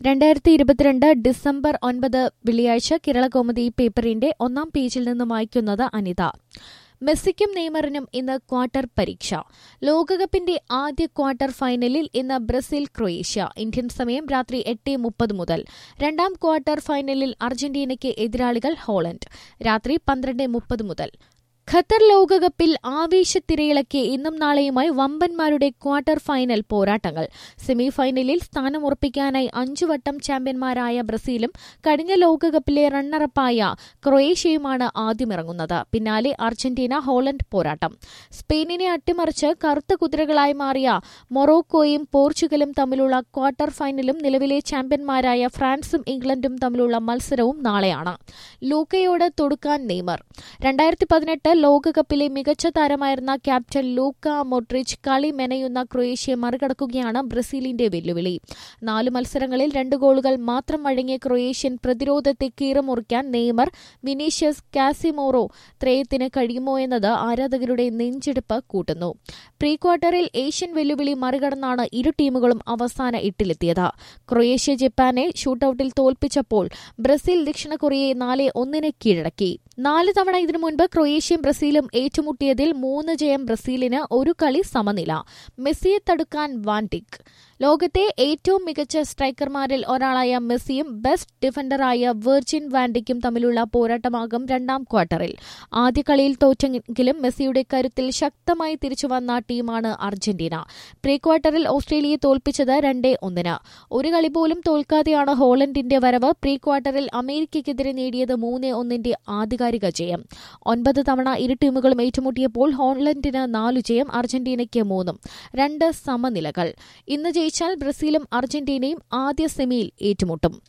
രണ്ടായിരത്തി ഇരുപത്തിരണ്ട് ഡിസംബർ ഒൻപത് വെള്ളിയാഴ്ച കേരളകൗമുദി പേപ്പറിന്റെ ഒന്നാം പേജിൽ നിന്ന് വായിക്കുന്നത് അനിത മെസ്സിക്കും നെയ്മറിനും ഇന്ന് ക്വാർട്ടർ പരീക്ഷ ലോകകപ്പിന്റെ ആദ്യ ക്വാർട്ടർ ഫൈനലിൽ ഇന്ന് ബ്രസീൽ ക്രൊയേഷ്യ ഇന്ത്യൻ സമയം രാത്രി എട്ട് മുപ്പത് മുതൽ രണ്ടാം ക്വാർട്ടർ ഫൈനലിൽ അർജന്റീനയ്ക്ക് എതിരാളികൾ ഹോളണ്ട് രാത്രി പന്ത്രണ്ട് മുപ്പത് മുതൽ ഖത്തർ ലോകകപ്പിൽ ആവേശത്തിരയിളക്കി ഇന്നും നാളെയുമായി വമ്പന്മാരുടെ ക്വാർട്ടർ ഫൈനൽ പോരാട്ടങ്ങൾ സെമി ഫൈനലിൽ സ്ഥാനമുറപ്പിക്കാനായി അഞ്ചു വട്ടം ചാമ്പ്യന്മാരായ ബ്രസീലും കഴിഞ്ഞ ലോകകപ്പിലെ റണ്ണറപ്പായ ക്രൊയേഷ്യയുമാണ് ആദ്യമിറങ്ങുന്നത് പിന്നാലെ അർജന്റീന ഹോളണ്ട് പോരാട്ടം സ്പെയിനിനെ അട്ടിമറിച്ച് കറുത്ത കുതിരകളായി മാറിയ മൊറോക്കോയും പോർച്ചുഗലും തമ്മിലുള്ള ക്വാർട്ടർ ഫൈനലും നിലവിലെ ചാമ്പ്യന്മാരായ ഫ്രാൻസും ഇംഗ്ലണ്ടും തമ്മിലുള്ള മത്സരവും നാളെയാണ് ലൂക്കയോട് തൊടുക്കാൻ നെയ്മർ രണ്ടായിരത്തി പതിനെട്ട് ലോകകപ്പിലെ മികച്ച താരമായിരുന്ന ക്യാപ്റ്റൻ ലൂക്ക മോട്രിച്ച് കളി മെനയുന്ന ക്രൊയേഷ്യയെ മറികടക്കുകയാണ് ബ്രസീലിന്റെ വെല്ലുവിളി നാല് മത്സരങ്ങളിൽ രണ്ട് ഗോളുകൾ മാത്രം വഴങ്ങിയ ക്രൊയേഷ്യൻ പ്രതിരോധത്തെ കീറമുറിക്കാൻ നെയ്മർ വിനീഷ്യസ് കാസിമോറോ ത്രയത്തിന് കഴിയുമോ എന്നത് ആരാധകരുടെ നെഞ്ചെടുപ്പ് കൂട്ടുന്നു പ്രീ ക്വാർട്ടറിൽ ഏഷ്യൻ വെല്ലുവിളി മറികടന്നാണ് ഇരു ടീമുകളും അവസാന എട്ടിലെത്തിയത് ക്രൊയേഷ്യ ജപ്പാനെ ഷൂട്ടൌട്ടിൽ തോൽപ്പിച്ചപ്പോൾ ബ്രസീൽ ദക്ഷിണ കൊറിയയെ നാല് ഒന്നിന് കീഴടക്കി നാല് തവണ ഇതിനു മുൻപ് ക്രൊയേഷ്യയും ബ്രസീലും ഏറ്റുമുട്ടിയതിൽ മൂന്ന് ജയം ബ്രസീലിന് ഒരു കളി സമനില മെസ്സിയെ തടുക്കാൻ വാൻഡിക് ലോകത്തെ ഏറ്റവും മികച്ച സ്ട്രൈക്കർമാരിൽ ഒരാളായ മെസ്സിയും ബെസ്റ്റ് ഡിഫൻഡറായ വെർജിൻ വാൻഡിക്കും തമ്മിലുള്ള പോരാട്ടമാകും രണ്ടാം ക്വാർട്ടറിൽ ആദ്യ കളിയിൽ തോറ്റെങ്കിലും മെസ്സിയുടെ കരുത്തിൽ ശക്തമായി തിരിച്ചുവന്ന ടീമാണ് അർജന്റീന പ്രീ ക്വാർട്ടറിൽ ഓസ്ട്രേലിയയെ തോൽപ്പിച്ചത് രണ്ടേ ഒന്നിന് ഒരു കളി പോലും തോൽക്കാതെയാണ് ഹോളണ്ടിന്റെ വരവ് പ്രീ ക്വാർട്ടറിൽ അമേരിക്കയ്ക്കെതിരെ നേടിയത് മൂന്ന് ഒന്നിന്റെ ആധികാരിക ജയം ഒൻപത് തവണ ഇരു ടീമുകളും ഏറ്റുമുട്ടിയപ്പോൾ ഹോളണ്ടിന് നാലു ജയം അർജന്റീനയ്ക്ക് മൂന്നും രണ്ട് സമനിലകൾ ഇന്ന് ജയിച്ചാൽ ബ്രസീലും അർജന്റീനയും ആദ്യ സെമിയിൽ ഏറ്റുമുട്ടും